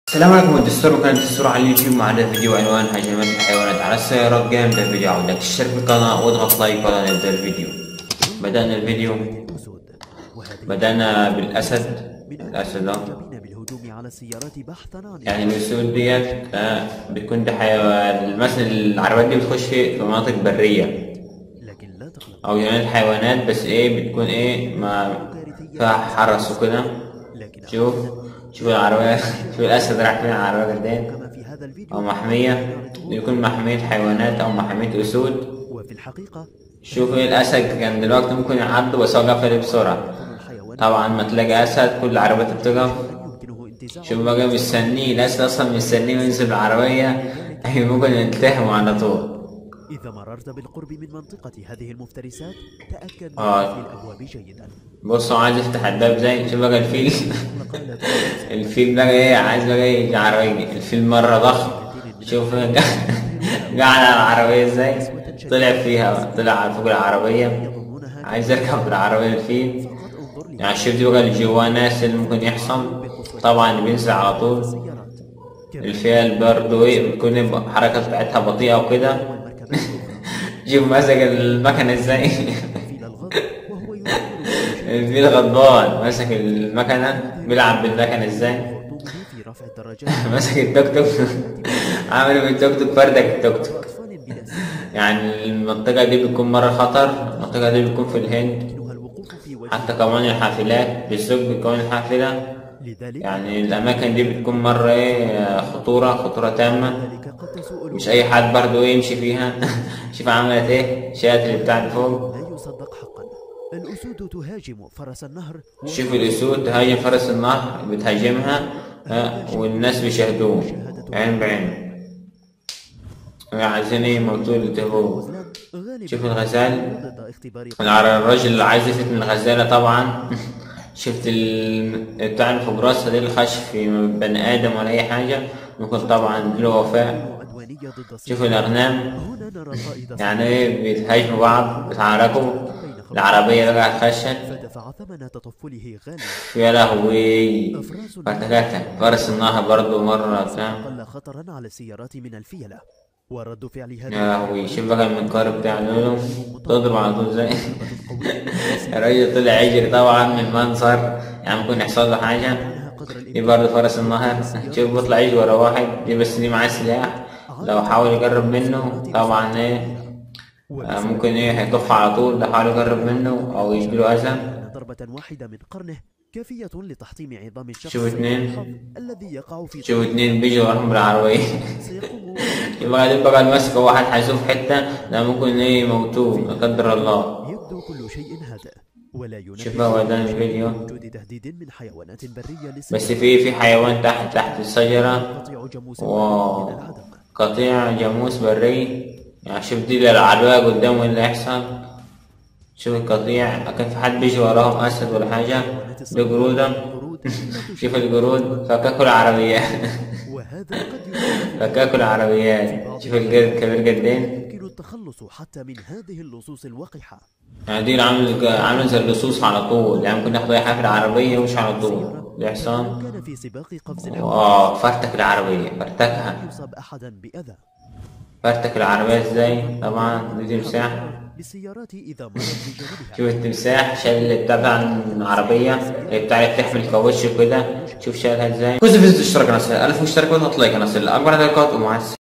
السلام عليكم الدستور وكان الدستور على اليوتيوب معنا فيديو عنوان هجمات الحيوانات على السيارات جامدة الفيديو عودك تشترك في القناة واضغط لايك ولا نبدأ الفيديو بدأنا الفيديو بدأنا بالأسد الأسد ده معجبين بالهجوم على السيارات بحثا عن يعني الأسود ديت آه بتكون دي حيوان مثلا العربيات دي بتخش في في مناطق برية لكن لا تقلق أو جنينات حيوانات بس إيه بتكون إيه ما فيها حرس وكده لكن شوف شوف العربية شوف الأسد راح فين على العربية قدام كما في هذا الفيديو أو محمية يكون محمية حيوانات أو محمية أسود وفي الحقيقة شوف إيه الأسد كان دلوقتي ممكن يعض بس هو قفل بسرعة يكون الحيوان طبعا ما تلاقي أسد كل العربيات بتقف يمكنه انتزاع شوف بقى مستنيه الأسد أصلا مستنيه وينزل العربية أي ممكن يلتهموا على طول إذا مررت بالقرب من منطقة هذه المفترسات تأكد من آه. قفل الأبواب جيدا بص هو عايز يفتح الباب زي شوف بقى الفيل أغلق لا الفيل بقى ايه عايز بقى يجي عربية الفيل مرة ضخم شوف قاعد على العربية ازاي طلع فيها بقى. طلع على فوق العربية يظنونها عايز يركب بالعربية الفيل فقط انظر لي يعني شفت بقى اللي جواه ناس اللي ممكن يحصل طبعا اللي بينزل على طول السيارات كما الفيل برضه ايه بتكون الحركة بتاعتها بطيئة وكده والمركبات الأخرى شوف ماسك المكنة ازاي فيل الغضب وهو يفكر الفيل غضبان ماسك المكنة بيلعب بالمكنة ازاي خرطومه في رفع الدراجات ماسك التوك توك عامل بالتوك توك فردك التوك توك أطفال بلا سن يعني المنطقة دي بتكون مرة خطر المنطقة دي بتكون في الهند يمكنها الوقوف في وجه حتى كمان الحافلات بالسوق بتكون الحافلة لذلك يعني الأماكن دي بتكون مرة إيه خطورة خطورة تامة ذلك قد تسوء مش أي حد برضه إيه يمشي فيها شوف عملت إيه شالت اللي بتاع اللي فوق لا يصدق حقا الأسود تهاجم فرس النهر شوف الأسود تهاجم فرس النهر بتهاجمها آه، والناس بيشاهدوه عين بعين عايزين ايه موتوه يلتهبوه وغزلان غالبا شوف الغزال ضد اختبار العر- الراجل اللي عايز يفتن الغزالة طبعا شفت ال... بتاع اللي فوق راسها دي اللي خش في بني آدم ولا أي حاجة ممكن طبعا له وفاء عدوانية ضد شوف السيارة الأغنام هنا نرى قائد يعني ايه بيتهاجموا بعض بيتعاركوا العربية بقى خشت فدفع ثمن تطفله غاليا يا لهوي فتكتك فرس النهر برضو مرة بتاع أقل خطرا على السيارات من الفيلة ورد فعل يا هذه لهوي شوف بقى المنقار بتاع لولو تضرب على طول زي قوية الراجل طلع يجري طبعا من المنظر يعني ممكن يحصل له حاجة أنها قدر دي الإمكان برضه فرس النهر شوف بيطلع يجري ورا واحد دي بس دي معاه سلاح لو حاول يقرب منه طبعا ايه آه، ممكن ايه هيطف على طول لو حاول يقرب منه او يجيله اذى أن ضربة واحدة من قرنه كافية لتحطيم عظام الشخص شوف اتنين. الحظ الذي يقع في شوف اتنين بيجوا وراهم بالعربية سيقوم يبقى دي بقى المسكة واحد هيشوف حتة ده ممكن ايه يموتوه لا قدر الله يبدو كل شيء هادئ ولا ينبه شوف بقى ودان الفيديو وجود تهديد من حيوانات برية بس للسيارة في في حيوان تحت تحت الشجرة قطيع جاموس واو. من العدم قطيع جاموس بري يعني شوف دي العربية قدامه اللي هيحصل شوف القطيع كان في حد بيجي وراهم أسد ولا حاجة ده قرودة قرود لا شوف القرود فكاكوا العربيات وهذا قد يكون فكاكوا العربيات شوف القرد كبير قدين يمكن التخلص حتى من هذه اللصوص الوقحة يعني دي عامل عامل زي اللصوص على طول يعني ممكن ياخدوا أي حاجة في العربية ومش على طول الحصان كان في سباق قفز الهواء واو فرتك العربية فرتكها يصاب أحدا بأذى فرتك العربية ازاي طبعا دي تمساح بالسيارات إذا مرت بجانبها شوف التمساح شال اللي بتاع بتاع العربية اللي بتاع اللي بتحمل كاوتش وكده شوف شالها ازاي كنت في اشتراك قناة ألف مشترك وتطلع قناة أكبر حلقات ومع السلامة